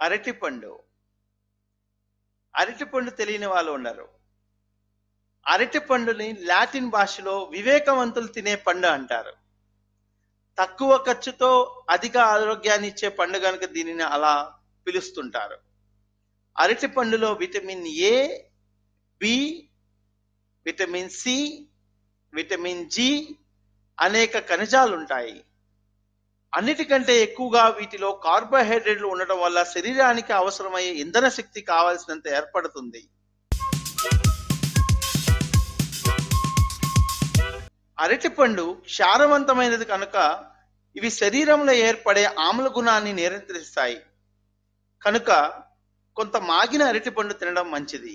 అరటిపండు అరటిపండు తెలియని వాళ్ళు ఉండరు అరటిపండుని లాటిన్ భాషలో వివేకవంతులు తినే పండు అంటారు తక్కువ ఖర్చుతో అధిక ఆరోగ్యాన్ని ఇచ్చే పండు కనుక దీనిని అలా పిలుస్తుంటారు అరటి పండులో vitamin A B vitamin C vitamin G అనేక ఖనిజాలు ఉంటాయి అన్నిటికంటే ఎక్కువగా వీటిలో కార్బోహైడ్రేట్లు ఉండటం వల్ల శరీరానికి అవసరమయ్యే ఇంధన శక్తి కావాల్సినంత ఏర్పడుతుంది అరటిపండు క్షారవంతమైనది కనుక ఇవి శరీరంలో ఏర్పడే ఆమ్ల గుణాన్ని నియంత్రిస్తాయి కనుక కొంత మాగిన అరటిపండు తినడం మంచిది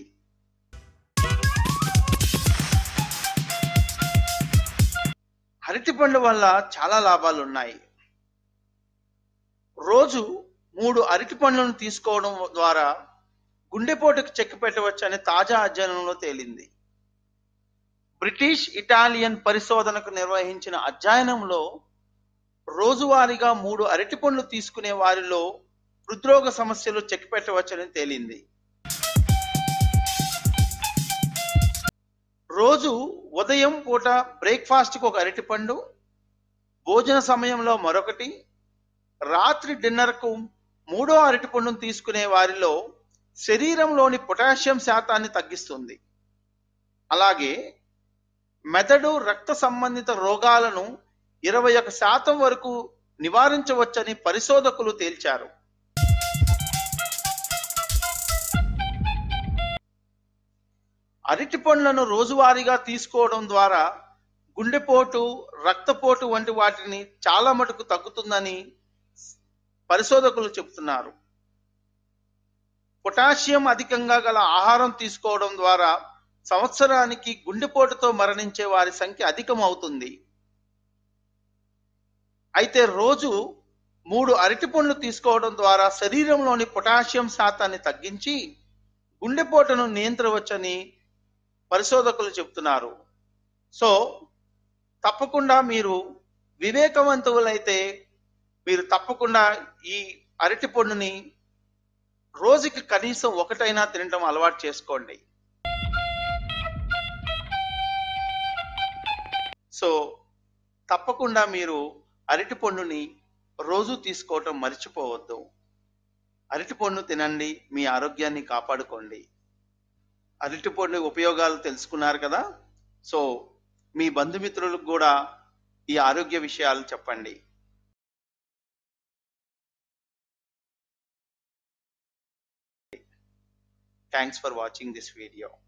అరటిపండు వల్ల చాలా లాభాలు ఉన్నాయి రోజు మూడు అరటి పండ్లను తీసుకోవడం ద్వారా గుండెపోటుకు చెక్ పెట్టవచ్చని తాజా అధ్యయనంలో తేలింది బ్రిటిష్ ఇటాలియన్ పరిశోధనకు నిర్వహించిన అధ్యయనంలో రోజువారీగా మూడు అరటి పండ్లు తీసుకునే వారిలో హృద్రోగ సమస్యలు చెక్ పెట్టవచ్చని తేలింది రోజు ఉదయం పూట బ్రేక్ఫాస్ట్కి ఒక అరటిపండు భోజన సమయంలో మరొకటి రాత్రి డిన్నర్కు మూడో అరటిపండును తీసుకునే వారిలో శరీరంలోని పొటాషియం శాతాన్ని తగ్గిస్తుంది అలాగే మెదడు రక్త సంబంధిత రోగాలను ఇరవై ఒక శాతం వరకు నివారించవచ్చని పరిశోధకులు తేల్చారు అరటి పండ్లను రోజువారీగా తీసుకోవడం ద్వారా గుండెపోటు రక్తపోటు వంటి వాటిని చాలా మటుకు తగ్గుతుందని పరిశోధకులు చెబుతున్నారు పొటాషియం అధికంగా గల ఆహారం తీసుకోవడం ద్వారా సంవత్సరానికి గుండెపోటుతో మరణించే వారి సంఖ్య అధికం అవుతుంది అయితే రోజు మూడు అరటి పండ్లు తీసుకోవడం ద్వారా శరీరంలోని పొటాషియం శాతాన్ని తగ్గించి గుండెపోటును నియంత్రవచ్చని పరిశోధకులు చెబుతున్నారు సో తప్పకుండా మీరు వివేకవంతులైతే మీరు తప్పకుండా ఈ అరటి పండుని రోజుకి కనీసం ఒకటైనా తినటం అలవాటు చేసుకోండి సో తప్పకుండా మీరు అరటి పండుని రోజు తీసుకోవటం మర్చిపోవద్దు అరటి పండు తినండి మీ ఆరోగ్యాన్ని కాపాడుకోండి అరటి పండు ఉపయోగాలు తెలుసుకున్నారు కదా సో మీ బంధుమిత్రులకు కూడా ఈ ఆరోగ్య విషయాలు చెప్పండి thanks for watching this video